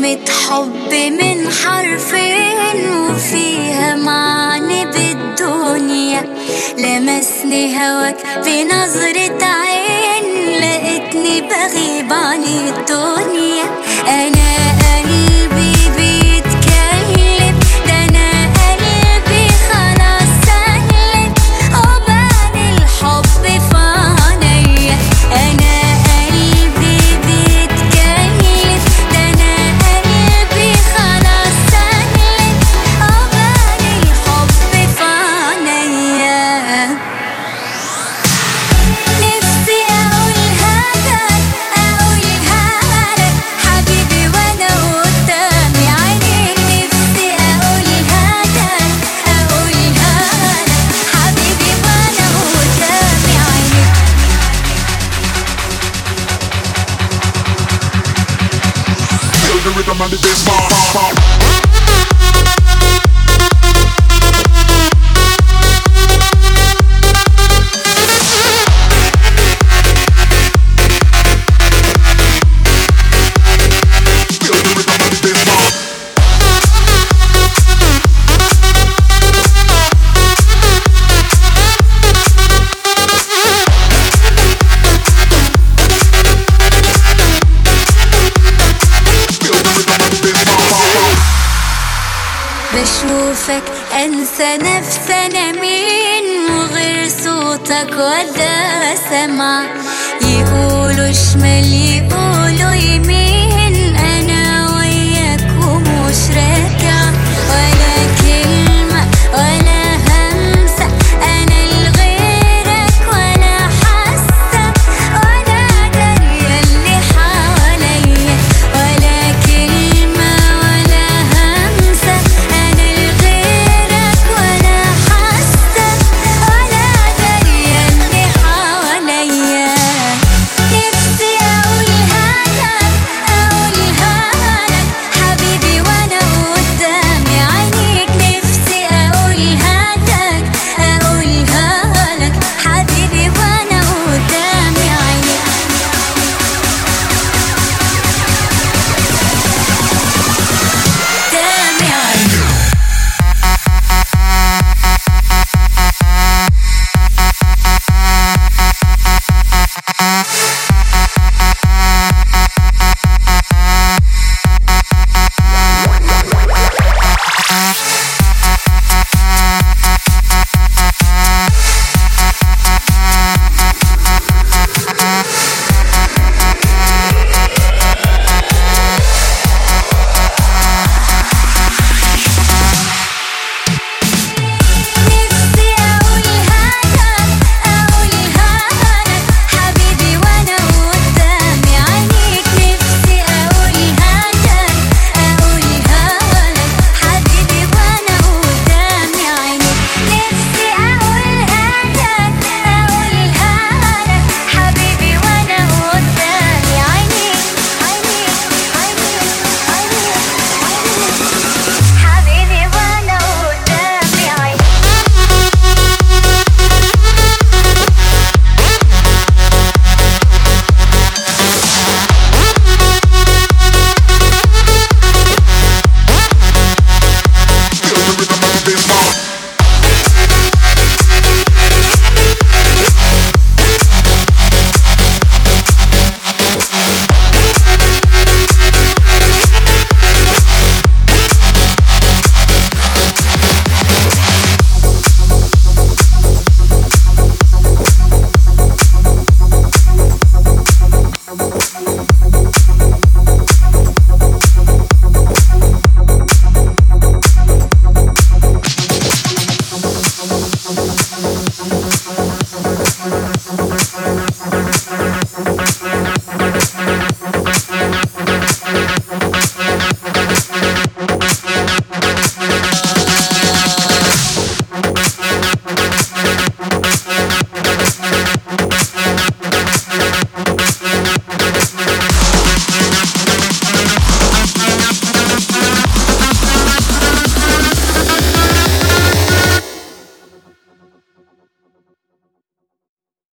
كلمة حب من حرفين وفيها معنى بالدنيا لمسني هواك بنظرة عين لقيتني بغيب عن الدنيا أنا قلبي بيتكلم ده أنا قلبي خلاص سلم عقبال الحب في عينيا أنا قلبي بيتكلم ده أنا قلبي خلاص سلم عقبال الحب في عينيا نفسي أقولها لك أقولها لك حبيبي وأنا قدامي عينيك نفسي أقولها لك أقولها لك حبيبي وأنا قدامي عينيك Feel the rhythm and the bass. Feel the rhythm and the bass. Feel the rhythm and the bass. بشوفك انسى نفسي انا مين وغير صوتك ولا سمع يقولوا شمال يقولوا يمين